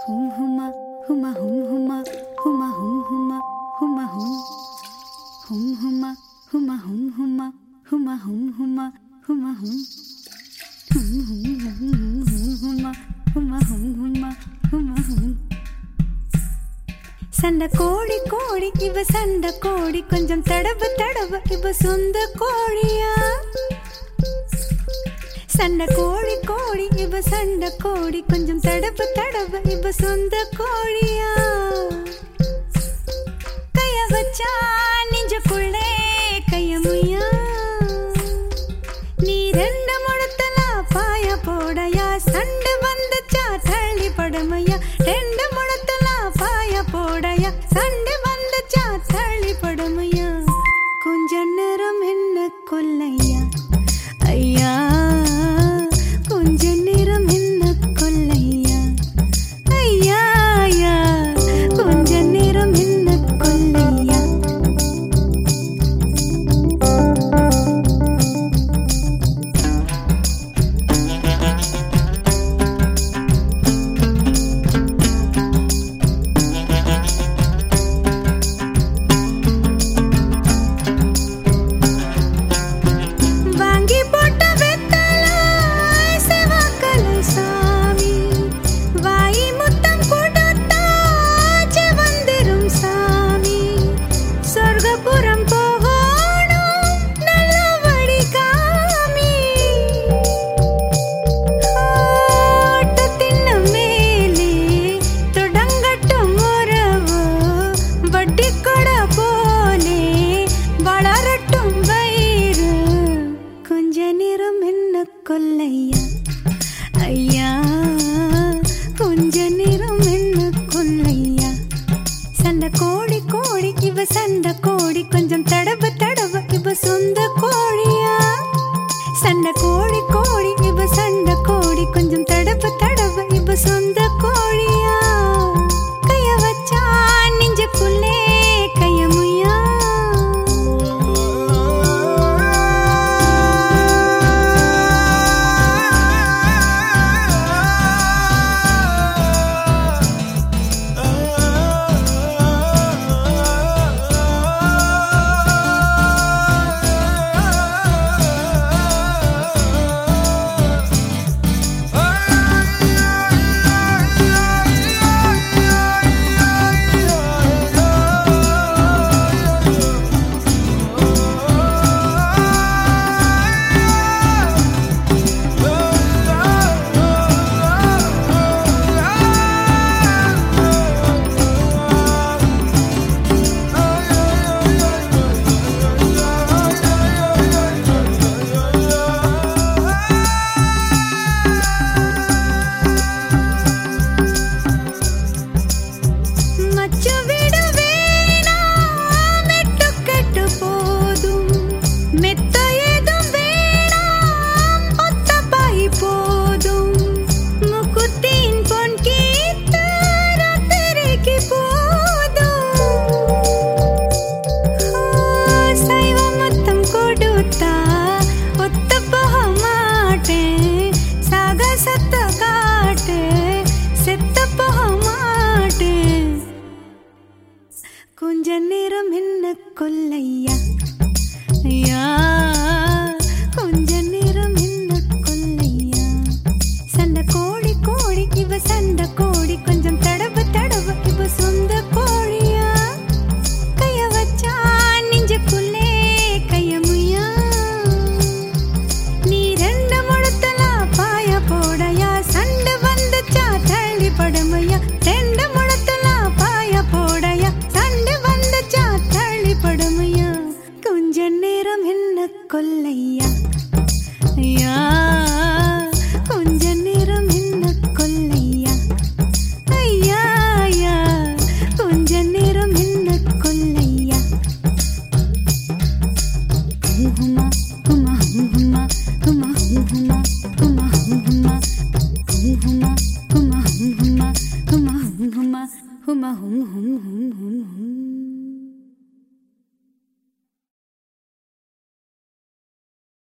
ஹும் ஹுமா ஹுமா ஹும் ஹுமா ஹுமா ஹும் ஹுமா ஹுமா ஹும் ஹும் ஹுமா ஹுமா ஹும் ஹுமா ஹுமா ஹும் ஹுமா ஹுமா ஹும் ஹும் ஹும் ஹும் ஹும் ஹுமா ஹுமா ஹும் ஹுமா ஹுமா ஹும் சண்டை கோழி கோழி இவ சண்டை கோழி கொஞ்சம் தடவு தடவு இவ சொந்த கோழியா சண்டை கோழி கோழி இவ சண்டை கோழி கொஞ்சம் தடவு தடவு இவ சொந்த கோழியா கைய வச்சா நெஞ்சுக்குள்ளே கையமுயா நீ ரெண்டு முழத்தலா பாய போடையா சண்டை வந்துச்சா தள்ளி படமையா